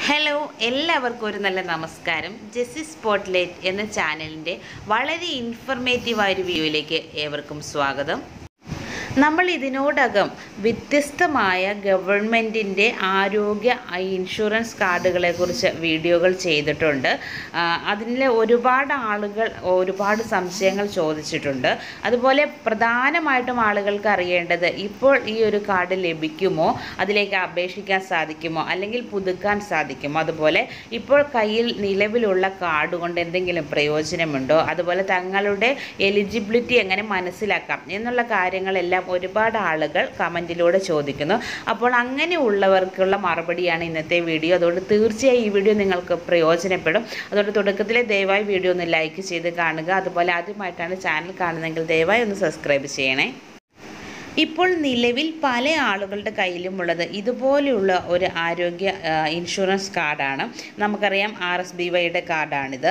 hello എല്ലാവർക്കും ഒരു നല്ല നമസ്കാരം ജെസ്സി സ്പോട്ട്ലൈറ്റ് എന്ന ചാനലിൻ്റെ വളരെ ഇൻഫർമേറ്റീവായ ഒരു വീഡിയോയിലേക്ക് ഏവർക്കും സ്വാഗതം നമ്മൾ ഇതിനോടകം വ്യത്യസ്തമായ ഗവൺമെൻറ്റിൻ്റെ ആരോഗ്യ ഇൻഷുറൻസ് കാർഡുകളെക്കുറിച്ച് വീഡിയോകൾ ചെയ്തിട്ടുണ്ട് അതിൽ ഒരുപാട് ആളുകൾ ഒരുപാട് സംശയങ്ങൾ ചോദിച്ചിട്ടുണ്ട് അതുപോലെ പ്രധാനമായിട്ടും ആളുകൾക്ക് അറിയേണ്ടത് ഇപ്പോൾ ഈ ഒരു കാർഡ് ലഭിക്കുമോ അതിലേക്ക് അപേക്ഷിക്കാൻ സാധിക്കുമോ അല്ലെങ്കിൽ പുതുക്കാൻ സാധിക്കുമോ അതുപോലെ ഇപ്പോൾ കയ്യിൽ നിലവിലുള്ള കാർഡ് കൊണ്ട് എന്തെങ്കിലും പ്രയോജനമുണ്ടോ അതുപോലെ തങ്ങളുടെ എലിജിബിലിറ്റി എങ്ങനെ മനസ്സിലാക്കാം എന്നുള്ള കാര്യങ്ങളെല്ലാം ഒരുപാട് ആളുകൾ കമൻറ്റിലൂടെ ചോദിക്കുന്നു അപ്പോൾ അങ്ങനെയുള്ളവർക്കുള്ള മറുപടിയാണ് ഇന്നത്തെ വീഡിയോ അതുകൊണ്ട് തീർച്ചയായും ഈ വീഡിയോ നിങ്ങൾക്ക് പ്രയോജനപ്പെടും അതുകൊണ്ട് തുടക്കത്തിലെ ദയവായി വീഡിയോ ഒന്ന് ലൈക്ക് ചെയ്ത് കാണുക അതുപോലെ ആദ്യമായിട്ടാണ് ചാനൽ കാണുന്നതെങ്കിൽ ദയവായി ഒന്ന് സബ്സ്ക്രൈബ് ചെയ്യണേ ഇപ്പോൾ നിലവിൽ പല ആളുകളുടെ കയ്യിലുമുള്ളത് ഇതുപോലെയുള്ള ഒരു ആരോഗ്യ ആ, ഇൻഷുറൻസ് കാർഡാണ് നമുക്കറിയാം ആർ എസ് ബി വൈയുടെ കാർഡാണിത്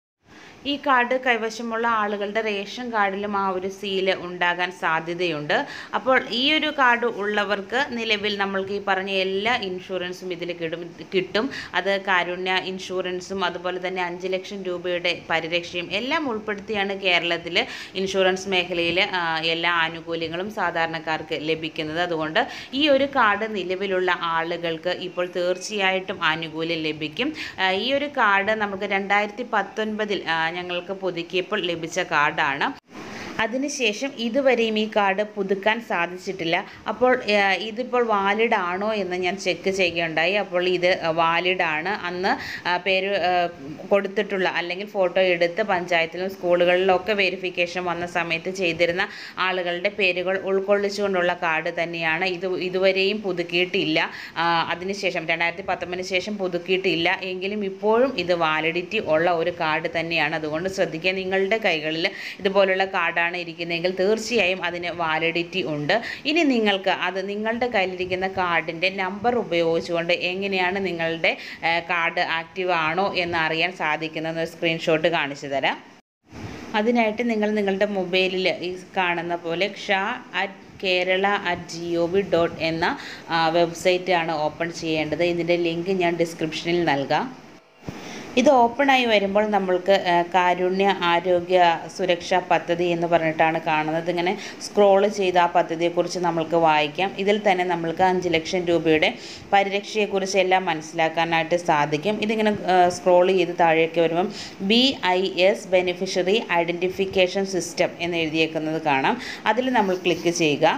ഈ കാർഡ് കൈവശമുള്ള ആളുകളുടെ റേഷൻ കാർഡിലും ആ ഒരു സീല് ഉണ്ടാകാൻ സാധ്യതയുണ്ട് അപ്പോൾ ഈ ഒരു കാർഡ് ഉള്ളവർക്ക് നിലവിൽ നമ്മൾക്ക് ഈ പറഞ്ഞ എല്ലാ ഇൻഷുറൻസും ഇതിൽ കിട്ടും കിട്ടും അത് കാരുണ്യ ഇൻഷുറൻസും അതുപോലെ തന്നെ അഞ്ച് ലക്ഷം രൂപയുടെ പരിരക്ഷയും എല്ലാം ഉൾപ്പെടുത്തിയാണ് കേരളത്തിൽ ഇൻഷുറൻസ് മേഖലയിൽ ആ, എല്ലാ ആനുകൂല്യങ്ങളും സാധാരണക്കാർക്ക് ലഭിക്കുന്നത് അതുകൊണ്ട് ഈ ഒരു കാർഡ് നിലവിലുള്ള ആളുകൾക്ക് ഇപ്പോൾ തീർച്ചയായിട്ടും ആനുകൂല്യം ലഭിക്കും ആ, ഈ ഒരു കാർഡ് നമുക്ക് രണ്ടായിരത്തി പത്തൊൻപതിൽ ഞങ്ങൾക്ക് പുതുക്കിയപ്പോൾ ലഭിച്ച കാർഡാണ് അതിനുശേഷം ഇതുവരെയും ഈ കാർഡ് പുതുക്കാൻ സാധിച്ചിട്ടില്ല അപ്പോൾ ആ, ഇതിപ്പോൾ വാലിഡ് ആണോ എന്ന് ഞാൻ ചെക്ക് ചെയ്യുകയുണ്ടായി അപ്പോൾ ഇത് വാലിഡ് ആണ് അന്ന് ആ, പേര് ആ, കൊടുത്തിട്ടുള്ള അല്ലെങ്കിൽ ഫോട്ടോ എടുത്ത് പഞ്ചായത്തിലും സ്കൂളുകളിലും ഒക്കെ വെരിഫിക്കേഷൻ വന്ന സമയത്ത് ചെയ്തിരുന്ന ആളുകളുടെ പേരുകൾ ഉൾക്കൊള്ളിച്ചുകൊണ്ടുള്ള കാർഡ് തന്നെയാണ് ഇത് ഇതുവരെയും പുതുക്കിയിട്ടില്ല ആ, അതിനുശേഷം രണ്ടായിരത്തി പത്തൊമ്പതിന് ശേഷം പുതുക്കിയിട്ടില്ല എങ്കിലും ഇപ്പോഴും ഇത് വാലിഡിറ്റി ഉള്ള ഒരു കാർഡ് തന്നെയാണ് അതുകൊണ്ട് ശ്രദ്ധിക്കുക നിങ്ങളുടെ കൈകളിൽ ഇതുപോലുള്ള കാർഡാണ് ഇരിക്കുന്നതെങ്കിൽ തീർച്ചയായും അതിന് വാലിഡിറ്റി ഉണ്ട് ഇനി നിങ്ങൾക്ക് അത് നിങ്ങളുടെ കയ്യിലിരിക്കുന്ന കാർഡിൻ്റെ നമ്പർ ഉപയോഗിച്ചുകൊണ്ട് എങ്ങനെയാണ് നിങ്ങളുടെ കാർഡ് ആക്റ്റീവ് ആണോ എന്ന് അറിയാൻ സാധിക്കുന്ന സ്ക്രീൻഷോട്ട് കാണിച്ചു തരാം അതിനായിട്ട് നിങ്ങൾ നിങ്ങളുടെ മൊബൈലിൽ ഈ കാണുന്ന പോലെ ക്ഷ at Kerala at G O V dot എന്ന വെബ്സൈറ്റാണ് ഓപ്പൺ ചെയ്യേണ്ടത് ഇതിൻ്റെ ലിങ്ക് ഞാൻ ഡിസ്ക്രിപ്ഷനിൽ നൽകാം ഇത് ഓപ്പണായി വരുമ്പോൾ നമ്മൾക്ക് ആ, കാരുണ്യ ആരോഗ്യ സുരക്ഷാ പദ്ധതി എന്ന് പറഞ്ഞിട്ടാണ് കാണുന്നത് ഇങ്ങനെ സ്ക്രോൾ ചെയ്ത് ആ പദ്ധതിയെക്കുറിച്ച് നമ്മൾക്ക് വായിക്കാം ഇതിൽ തന്നെ നമ്മൾക്ക് അഞ്ച് ലക്ഷം രൂപയുടെ പരിരക്ഷയെക്കുറിച്ച് എല്ലാം മനസ്സിലാക്കാനായിട്ട് സാധിക്കും ഇതിങ്ങനെ സ്ക്രോൾ ചെയ്ത് താഴേക്ക് വരുമ്പം B I S beneficiary identification system എന്ന് എഴുതിയേക്കുന്നത് കാണാം അതിൽ നമ്മൾ ക്ലിക്ക് ചെയ്യുക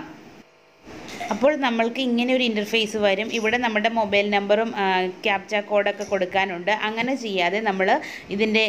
അപ്പോൾ നമ്മൾക്ക് ഇങ്ങനെ ഒരു ഇൻ്റർഫേസ് വരും ഇവിടെ നമ്മുടെ മൊബൈൽ നമ്പറും ക്യാപ്ച കോഡൊക്കെ കൊടുക്കാനുണ്ട് അങ്ങനെ ചെയ്യാതെ നമ്മൾ ഇതിൻ്റെ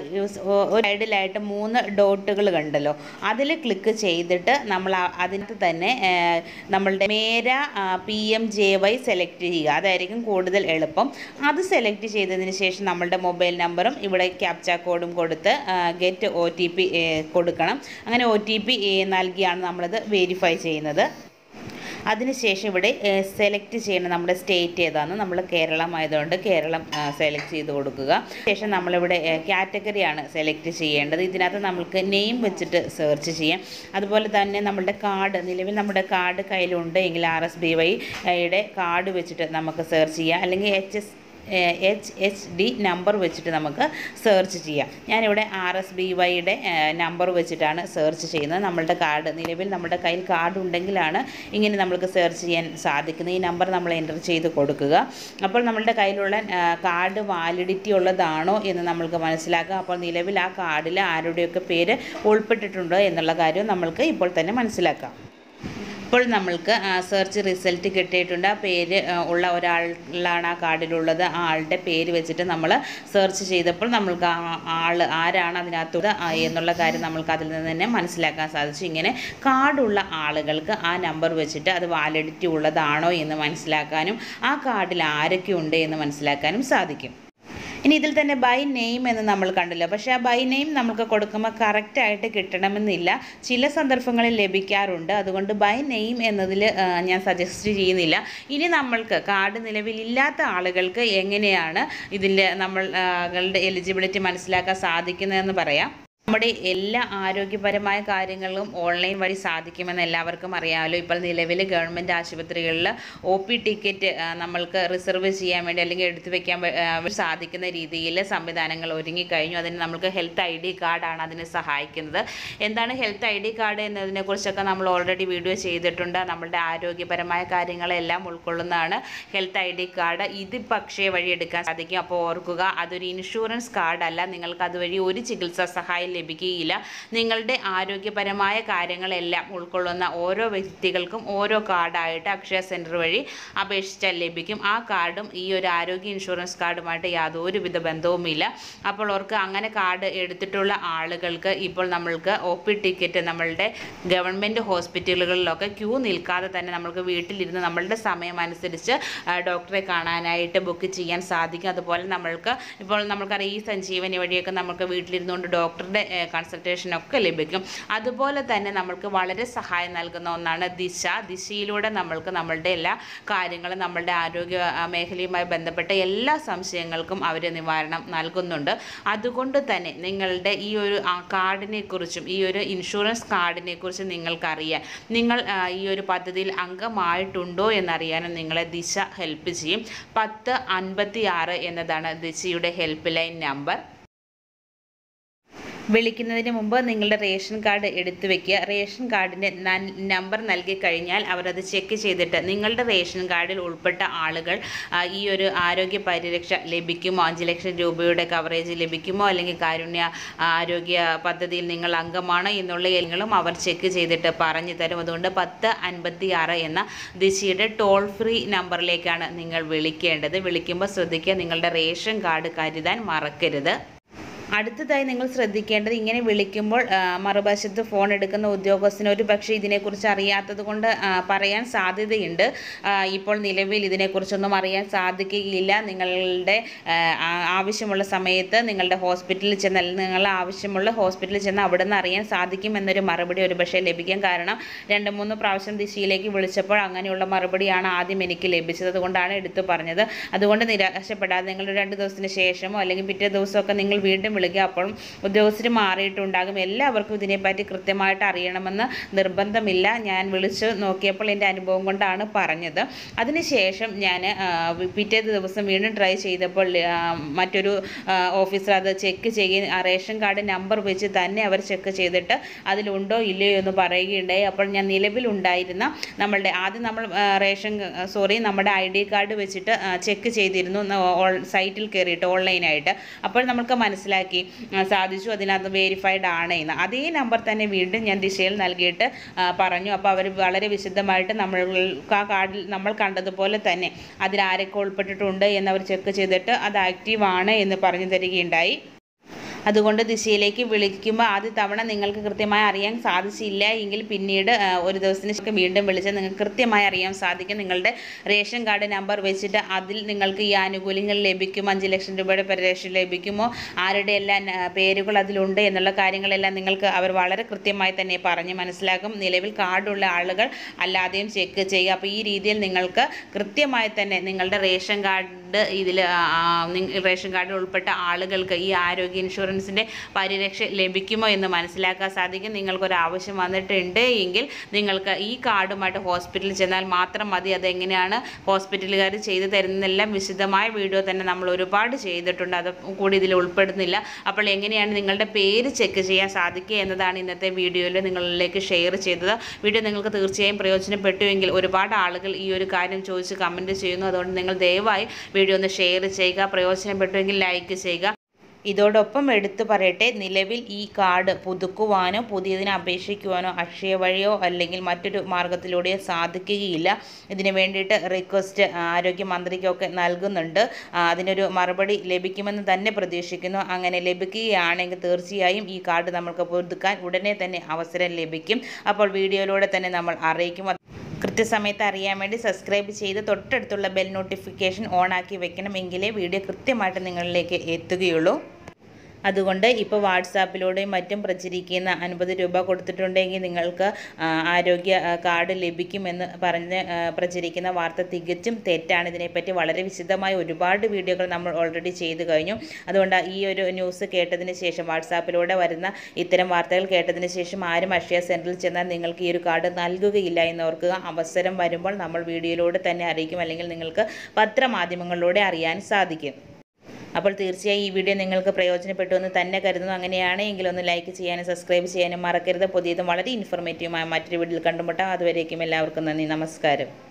ഒരു സൈഡിലായിട്ട് മൂന്ന് ഡോട്ടുകൾ കണ്ടല്ലോ അതിൽ ക്ലിക്ക് ചെയ്തിട്ട് നമ്മൾ ആ- അതിനകത്ത് തന്നെ ആ, നമ്മളുടെ Mera P M J Y select ചെയ്യുക അതായിരിക്കും കൂടുതൽ എളുപ്പം അത് സെലക്ട് ചെയ്തതിന് ശേഷം നമ്മളുടെ മൊബൈൽ നമ്പറും ഇവിടെ ക്യാപ്ച കോഡും കൊടുത്ത് ഗെറ്റ് ഒ ടി പി കൊടുക്കണം അങ്ങനെ ഒ ടി പി നൽകിയാണ് നമ്മളത് വെരിഫൈ ചെയ്യുന്നത് അതിനുശേഷം ഇവിടെ സെലക്ട് ചെയ്യണം നമ്മുടെ സ്റ്റേറ്റ് ഏതാണെന്ന് നമ്മൾ കേരളം ആയതുകൊണ്ട് കേരളം സെലക്ട് ചെയ്ത് കൊടുക്കുക ശേഷം നമ്മളിവിടെ കാറ്റഗറിയാണ് സെലക്ട് ചെയ്യേണ്ടത് ഇതിനകത്ത് നമുക്ക് നെയിം വെച്ചിട്ട് സെർച്ച് ചെയ്യാം അതുപോലെ തന്നെ നമ്മുടെ കാർഡ് നിലവിൽ നമ്മുടെ കാർഡ് കയ്യിലുണ്ട് എങ്കിൽ ആർ എസ് ബി വൈയുടെ കാർഡ് വെച്ചിട്ട് നമുക്ക് സെർച്ച് ചെയ്യാം അല്ലെങ്കിൽ H S H H D number വെച്ചിട്ട് നമുക്ക് സെർച്ച് ചെയ്യാം ഞാനിവിടെ ആർ എസ് ബി വൈയുടെ നമ്പർ വെച്ചിട്ടാണ് സെർച്ച് ചെയ്യുന്നത് നമ്മളുടെ കാർഡ് നിലവിൽ നമ്മുടെ കയ്യിൽ കാർഡ് ഉണ്ടെങ്കിലാണ് ഇങ്ങനെ നമുക്ക് സെർച്ച് ചെയ്യാൻ സാധിക്കുന്നത് ഈ നമ്പർ നമ്മൾ എൻ്റർ ചെയ്ത് കൊടുക്കുക അപ്പോൾ നമ്മളുടെ കയ്യിലുള്ള ആ, കാർഡ് വാലിഡിറ്റി ഉള്ളതാണോ എന്ന് നമ്മൾക്ക് മനസ്സിലാക്കുക അപ്പോൾ നിലവിൽ ആ കാർഡിൽ ആരുടെയൊക്കെ പേര് ഉൾപ്പെട്ടിട്ടുണ്ടോ എന്നുള്ള കാര്യം നമ്മൾക്ക് ഇപ്പോൾ തന്നെ മനസ്സിലാക്കാം ഇപ്പോൾ നമ്മൾക്ക് സെർച്ച് റിസൾട്ട് കിട്ടിയിട്ടുണ്ട് ആ പേര് ആ, ഉള്ള ഒരാളാണ് ആ കാർഡിലുള്ളത് ആ ആളുടെ പേര് വെച്ചിട്ട് നമ്മൾ സെർച്ച് ചെയ്തപ്പോൾ നമ്മൾക്ക് ആ ആൾ ആരാണ് അതിനകത്തുള്ളത് ആ എന്നുള്ള കാര്യം നമ്മൾക്ക് അതിൽ നിന്ന് തന്നെ മനസ്സിലാക്കാൻ സാധിച്ചു ഇങ്ങനെ കാർഡുള്ള ആളുകൾക്ക് ആ നമ്പർ വെച്ചിട്ട് അത് വാലിഡിറ്റി ഉള്ളതാണോ എന്ന് മനസ്സിലാക്കാനും ആ കാർഡിൽ ആരൊക്കെ ഉണ്ട് എന്ന് മനസ്സിലാക്കാനും സാധിക്കും ഇനി ഇതിൽ തന്നെ ബൈ നെയിം എന്ന് നമ്മൾ കണ്ടല്ലോ പക്ഷേ ആ ബൈ നെയിം നമുക്ക് കൊടുക്കുമ്പോൾ കറക്റ്റായിട്ട് കിട്ടണമെന്നില്ല ചില സന്ദർഭങ്ങളിൽ ലഭിക്കാറുണ്ട് അതുകൊണ്ട് ബൈ നെയിം എന്നതിൽ ഞാൻ സജസ്റ്റ് ചെയ്യുന്നില്ല ഇനി നമ്മൾക്ക് കാർഡ് നിലവിലില്ലാത്ത ആളുകൾക്ക് എങ്ങനെയാണ് ഇതിൻ്റെ നമ്മൾ ആ, കളുടെ എലിജിബിലിറ്റി മനസ്സിലാക്കാൻ സാധിക്കുന്നതെന്ന് പറയാം നമ്മുടെ എല്ലാ ആരോഗ്യപരമായ കാര്യങ്ങളും ഓൺലൈൻ വഴി സാധിക്കുമെന്ന് എല്ലാവർക്കും അറിയാമല്ലോ ഇപ്പോൾ നിലവിൽ ഗവൺമെൻറ് ആശുപത്രികളിൽ ഒ പി ടിക്കറ്റ് നമ്മൾക്ക് റിസർവ് ചെയ്യാൻ വേണ്ടി അല്ലെങ്കിൽ എടുത്തു വെക്കാൻ വേ- ആ, സാധിക്കുന്ന രീതിയിൽ സംവിധാനങ്ങൾ ഒരുങ്ങിക്കഴിഞ്ഞു അതിന് നമുക്ക് ഹെൽത്ത് ഐ ഡി കാർഡാണ് അതിന് സഹായിക്കുന്നത് എന്താണ് ഹെൽത്ത് ഐ ഡി കാർഡ് എന്നതിനെക്കുറിച്ചൊക്കെ നമ്മൾ ഓൾറെഡി വീഡിയോ ചെയ്തിട്ടുണ്ട് നമ്മളുടെ ആരോഗ്യപരമായ കാര്യങ്ങളെല്ലാം ഉൾക്കൊള്ളുന്നതാണ് ഹെൽത്ത് ഐ ഡി കാർഡ് ഇത് പക്ഷേ വഴി എടുക്കാൻ സാധിക്കും അപ്പോൾ ഓർക്കുക അതൊരു ഇൻഷുറൻസ് കാർഡല്ല നിങ്ങൾക്ക് അതുവഴി ഒരു ചികിത്സാ സഹായം ലഭിക്കുകയില്ല നിങ്ങളുടെ ആരോഗ്യപരമായ കാര്യങ്ങളെല്ലാം ഉൾക്കൊള്ളുന്ന ഓരോ വ്യക്തികൾക്കും ഓരോ കാർഡായിട്ട് അക്ഷയ സെൻറ്റർ വഴി അപേക്ഷിച്ചാൽ ലഭിക്കും ആ കാർഡും ഈ ഒരു ആരോഗ്യ ഇൻഷുറൻസ് കാർഡുമായിട്ട് യാതൊരുവിധ ബന്ധവുമില്ല അപ്പോൾ അവർക്ക് അങ്ങനെ കാർഡ് എടുത്തിട്ടുള്ള ആളുകൾക്ക് ഇപ്പോൾ നമ്മൾക്ക് ഒ പി ടിക്കറ്റ് നമ്മളുടെ ഗവൺമെൻറ് ഹോസ്പിറ്റലുകളിലൊക്കെ ക്യൂ നിൽക്കാതെ തന്നെ നമ്മൾക്ക് വീട്ടിലിരുന്ന് നമ്മളുടെ സമയമനുസരിച്ച് ആ, ഡോക്ടറെ കാണാനായിട്ട് ബുക്ക് ചെയ്യാൻ സാധിക്കും അതുപോലെ നമ്മൾക്ക് ഇപ്പോൾ നമ്മൾക്കറിയാം ഈ സഞ്ജീവനി വഴിയൊക്കെ നമുക്ക് വീട്ടിലിരുന്നുകൊണ്ട് ഡോക്ടറുടെ കൺസൾട്ടേഷനൊക്കെ ലഭിക്കും അതുപോലെ തന്നെ നമ്മൾക്ക് വളരെ സഹായം നൽകുന്ന ഒന്നാണ് ദിശ ദിശയിലൂടെ നമ്മൾക്ക് നമ്മളുടെ എല്ലാ കാര്യങ്ങളും നമ്മളുടെ ആരോഗ്യ ആ, മേഖലയുമായി ബന്ധപ്പെട്ട എല്ലാ സംശയങ്ങൾക്കും അവർ നിവാരണം നൽകുന്നുണ്ട് അതുകൊണ്ട് തന്നെ നിങ്ങളുടെ ഈ ഒരു ആ, കാർഡിനെ കുറിച്ചും ഈ ഒരു ഇൻഷുറൻസ് കാർഡിനെ കുറിച്ചും നിങ്ങൾക്കറിയാൻ നിങ്ങൾ ആ, ഈ ഒരു പദ്ധതിയിൽ അംഗമായിട്ടുണ്ടോ എന്നറിയാനും നിങ്ങളെ ദിശ ഹെൽപ്പ് ചെയ്യും പത്ത് അൻപത്തി ആറ് എന്നതാണ് ദിശയുടെ ഹെൽപ്പ് ലൈൻ നമ്പർ വിളിക്കുന്നതിന് മുമ്പ് നിങ്ങളുടെ റേഷൻ കാർഡ് എടുത്തു വെക്കുക റേഷൻ കാർഡിൻ്റെ നമ്പർ നൽകി കഴിഞ്ഞാൽ അവരത് ചെക്ക് ചെയ്തിട്ട് നിങ്ങളുടെ റേഷൻ കാർഡിൽ ഉൾപ്പെട്ട ആളുകൾ ആ, ഈ ഒരു ആരോഗ്യ പരിരക്ഷ ലഭിക്കുമോ അഞ്ച് ലക്ഷം രൂപയുടെ കവറേജ് ലഭിക്കുമോ അല്ലെങ്കിൽ കാരുണ്യ ആരോഗ്യ പദ്ധതിയിൽ നിങ്ങൾ അംഗമാണോ എന്നുള്ള കാര്യങ്ങളും അവർ ചെക്ക് ചെയ്തിട്ട് പറഞ്ഞു തരും അതുകൊണ്ട് പത്ത് അൻപത്തി ആറ് എന്ന ദിശയുടെ ടോൾ ഫ്രീ നമ്പറിലേക്കാണ് നിങ്ങൾ വിളിക്കേണ്ടത് വിളിക്കുമ്പോൾ ശ്രദ്ധിക്കുക നിങ്ങളുടെ റേഷൻ കാർഡ് കരുതാൻ മറക്കരുത് അടുത്തതായി നിങ്ങൾ ശ്രദ്ധിക്കേണ്ടത് ഇങ്ങനെ വിളിക്കുമ്പോൾ ആ, മറുവശത്ത് ഫോൺ എടുക്കുന്ന ഉദ്യോഗസ്ഥന് ഒരു പക്ഷേ ഇതിനെക്കുറിച്ച് അറിയാത്തത് കൊണ്ട് ആ, പറയാൻ സാധ്യതയുണ്ട് ആ, ഇപ്പോൾ നിലവിൽ ഇതിനെക്കുറിച്ചൊന്നും അറിയാൻ സാധിക്കുകയില്ല നിങ്ങളുടെ ആ, ആ- ആവശ്യമുള്ള സമയത്ത് നിങ്ങളുടെ ഹോസ്പിറ്റലിൽ ചെന്ന് അല്ലെങ്കിൽ നിങ്ങൾ ആവശ്യമുള്ള ഹോസ്പിറ്റലിൽ ചെന്ന് അവിടെ നിന്ന് അറിയാൻ സാധിക്കും എന്നൊരു മറുപടി ഒരു പക്ഷേ ലഭിക്കാൻ കാരണം രണ്ട് മൂന്ന് പ്രാവശ്യം ദിശയിലേക്ക് വിളിച്ചപ്പോൾ അങ്ങനെയുള്ള മറുപടിയാണ് ആദ്യം എനിക്ക് ലഭിച്ചത് അതുകൊണ്ടാണ് എടുത്തു പറഞ്ഞത് അതുകൊണ്ട് നിരാശപ്പെടാതെ നിങ്ങൾ രണ്ട് ദിവസത്തിന് ശേഷമോ അല്ലെങ്കിൽ പിറ്റേ ദിവസമൊക്കെ നിങ്ങൾ വീണ്ടും വിളിക്കുക അപ്പോൾ ഉദ്യോഗസ്ഥർ മാറിയിട്ടുണ്ടാകും എല്ലാവർക്കും ഇതിനെപ്പറ്റി കൃത്യമായിട്ട് അറിയണമെന്ന് നിർബന്ധമില്ല ഞാൻ വിളിച്ച് നോക്കിയപ്പോൾ എൻ്റെ അനുഭവം കൊണ്ടാണ് പറഞ്ഞത് അതിനുശേഷം ഞാൻ പിറ്റേ ദിവസം വീണ്ടും ട്രൈ ചെയ്തപ്പോൾ ആ, മറ്റൊരു ഓഫീസർ അത് ചെക്ക് ചെയ്യുകയും ആ റേഷൻ കാർഡ് നമ്പർ വെച്ച് തന്നെ അവർ ചെക്ക് ചെയ്തിട്ട് അതിലുണ്ടോ ഇല്ലയോ എന്ന് പറയുകയുണ്ടായി അപ്പോൾ ഞാൻ നിലവിലുണ്ടായിരുന്ന നമ്മളുടെ ആദ്യം നമ്മൾ ആ, റേഷൻ സോറി നമ്മുടെ ഐ ഡി കാർഡ് വെച്ചിട്ട് ചെക്ക് ചെയ്തിരുന്നു ന- ഓൾ- സൈറ്റിൽ കയറിയിട്ട് ഓൺലൈനായിട്ട് അപ്പോൾ നമുക്ക് മനസ്സിലാക്കി ആ, സാധിച്ചു അതിനകത്ത് വെരിഫൈഡ് ആണ് എന്ന് അതേ നമ്പർ തന്നെ വീണ്ടും ഞാൻ ദിശയിൽ നൽകിയിട്ട് ആ, പറഞ്ഞു അപ്പോൾ അവർ വളരെ വിശദമായിട്ട് നമ്മൾക്ക് ആ കാർഡിൽ നമ്മൾ കണ്ടതുപോലെ തന്നെ അതിൽ ആരൊക്കെ ഉൾപ്പെട്ടിട്ടുണ്ട് എന്നവർ ചെക്ക് ചെയ്തിട്ട് അത് ആക്റ്റീവ് ആണ് എന്ന് പറഞ്ഞു തരികയുണ്ടായി അതുകൊണ്ട് ദിശയിലേക്ക് വിളിക്കുമ്പോൾ ആദ്യ തവണ നിങ്ങൾക്ക് കൃത്യമായി അറിയാൻ സാധിച്ചില്ല എങ്കിൽ പിന്നീട് ആ, ഒരു ദിവസത്തിന് ശേഷം വീണ്ടും വിളിച്ച് നിങ്ങൾക്ക് കൃത്യമായി അറിയാൻ സാധിക്കും നിങ്ങളുടെ റേഷൻ കാർഡ് നമ്പർ വെച്ചിട്ട് അതിൽ നിങ്ങൾക്ക് ഈ ആനുകൂല്യങ്ങൾ ലഭിക്കും അഞ്ച് ലക്ഷം രൂപയുടെ പരിരക്ഷ ലഭിക്കുമോ ആരുടെ എല്ലാം ആ, പേരുകൾ അതിലുണ്ട് എന്നുള്ള കാര്യങ്ങളെല്ലാം നിങ്ങൾക്ക് അവർ വളരെ കൃത്യമായി തന്നെ പറഞ്ഞ് മനസ്സിലാക്കും നിലവിൽ കാർഡുള്ള ആളുകൾ അല്ലാതെയും ചെക്ക് ചെയ്യുക അപ്പോൾ ഈ രീതിയിൽ നിങ്ങൾക്ക് കൃത്യമായി തന്നെ നിങ്ങളുടെ റേഷൻ കാർഡ് ഇതിൽ റേഷൻ കാർഡിൽ ഉൾപ്പെട്ട ആളുകൾക്ക് ഈ ആരോഗ്യ ഇൻഷുറൻസിൻ്റെ പരിരക്ഷ ലഭിക്കുമോ എന്ന് മനസ്സിലാക്കാൻ സാധിക്കും നിങ്ങൾക്കൊരു ആവശ്യം വന്നിട്ടുണ്ട് എങ്കിൽ നിങ്ങൾക്ക് ഈ കാർഡുമായിട്ട് ഹോസ്പിറ്റലിൽ ചെന്നാൽ മാത്രം മതി അതെങ്ങനെയാണ് ഹോസ്പിറ്റലുകാർ ചെയ്തു തരുന്നതെല്ലാം വിശദമായ വീഡിയോ തന്നെ നമ്മൾ ഒരുപാട് ചെയ്തിട്ടുണ്ട് അത് കൂടി ഇതിൽ ഉൾപ്പെടുന്നില്ല അപ്പോൾ എങ്ങനെയാണ് നിങ്ങളുടെ പേര് ചെക്ക് ചെയ്യാൻ സാധിക്കുക എന്നതാണ് ഇന്നത്തെ വീഡിയോയിൽ നിങ്ങളിലേക്ക് ഷെയർ ചെയ്തത് വീഡിയോ നിങ്ങൾക്ക് തീർച്ചയായും പ്രയോജനപ്പെട്ടുവെങ്കിൽ ഒരുപാട് ആളുകൾ ഈ ഒരു കാര്യം ചോദിച്ച് കമൻറ്റ് ചെയ്യുന്നു അതുകൊണ്ട് നിങ്ങൾ ദയവായി വീഡിയോ ഒന്ന് ഷെയർ ചെയ്യുക പ്രയോജനപ്പെട്ടുവെങ്കിൽ ലൈക്ക് ചെയ്യുക ഇതോടൊപ്പം എടുത്തു പറയട്ടെ നിലവിൽ ഈ കാർഡ് പുതുക്കുവാനോ പുതിയതിന് അപേക്ഷിക്കുവാനോ അക്ഷയ വഴിയോ അല്ലെങ്കിൽ മറ്റൊരു മാർഗത്തിലൂടെയോ സാധിക്കുകയില്ല ഇതിന് വേണ്ടിയിട്ട് റിക്വസ്റ്റ് ആരോഗ്യമന്ത്രിക്കൊക്കെ നൽകുന്നുണ്ട് ആ, അതിനൊരു മറുപടി ലഭിക്കുമെന്ന് തന്നെ പ്രതീക്ഷിക്കുന്നു അങ്ങനെ ലഭിക്കുകയാണെങ്കിൽ തീർച്ചയായും ഈ കാർഡ് നമുക്ക് പുതുക്കാൻ ഉടനെ തന്നെ അവസരം ലഭിക്കും അപ്പോൾ വീഡിയോയിലൂടെ തന്നെ നമ്മൾ അറിയിക്കും കൃത്യസമയത്ത് അറിയാൻ വേണ്ടി സബ്സ്ക്രൈബ് ചെയ്ത് തൊട്ടടുത്തുള്ള ബെൽ നോട്ടിഫിക്കേഷൻ ഓൺ ആക്കി വെക്കണം എങ്കിലേ വീഡിയോ കൃത്യമായിട്ട് നിങ്ങളിലേക്ക് എത്തുകയുള്ളൂ അതുകൊണ്ട് ഇപ്പോൾ വാട്സാപ്പിലൂടെയും മറ്റും പ്രചരിക്കുന്ന അൻപത് രൂപ കൊടുത്തിട്ടുണ്ടെങ്കിൽ നിങ്ങൾക്ക് ആ, ആരോഗ്യ ആ, കാർഡ് ലഭിക്കുമെന്ന് പറഞ്ഞ് ആ, പ്രചരിക്കുന്ന വാർത്ത തികച്ചും തെറ്റാണ് ഇതിനെപ്പറ്റി വളരെ വിശദമായ ഒരുപാട് വീഡിയോകൾ നമ്മൾ ഓൾറെഡി ചെയ്തു കഴിഞ്ഞു അതുകൊണ്ട് ഈ ഒരു ന്യൂസ് കേട്ടതിന് ശേഷം വാട്സാപ്പിലൂടെ വരുന്ന ഇത്തരം വാർത്തകൾ കേട്ടതിന് ശേഷം ആരും അക്ഷയ സെൻറ്ററിൽ ചെന്നാൽ നിങ്ങൾക്ക് ഈ ഒരു കാർഡ് നൽകുകയില്ല എന്ന് ഓർക്കുക അവസരം വരുമ്പോൾ നമ്മൾ വീഡിയോയിലൂടെ തന്നെ അറിയിക്കും അല്ലെങ്കിൽ നിങ്ങൾക്ക് പത്രമാധ്യമങ്ങളിലൂടെ അറിയാൻ സാധിക്കും അപ്പോൾ തീർച്ചയായും ഈ വീഡിയോ നിങ്ങൾക്ക് പ്രയോജനപ്പെട്ടു എന്ന് തന്നെ കരുതുന്നു അങ്ങനെയാണെങ്കിൽ ഒന്ന് ലൈക്ക് ചെയ്യാനും സബ്സ്ക്രൈബ് ചെയ്യാനും മറക്കരുത് പുതിയതും വളരെ ഇൻഫോർമേറ്റീവുമായ മറ്റൊരു വീഡിയോയിൽ കണ്ടുമുട്ടാം അതുവരേക്കും എല്ലാവർക്കും നന്ദി നമസ്കാരം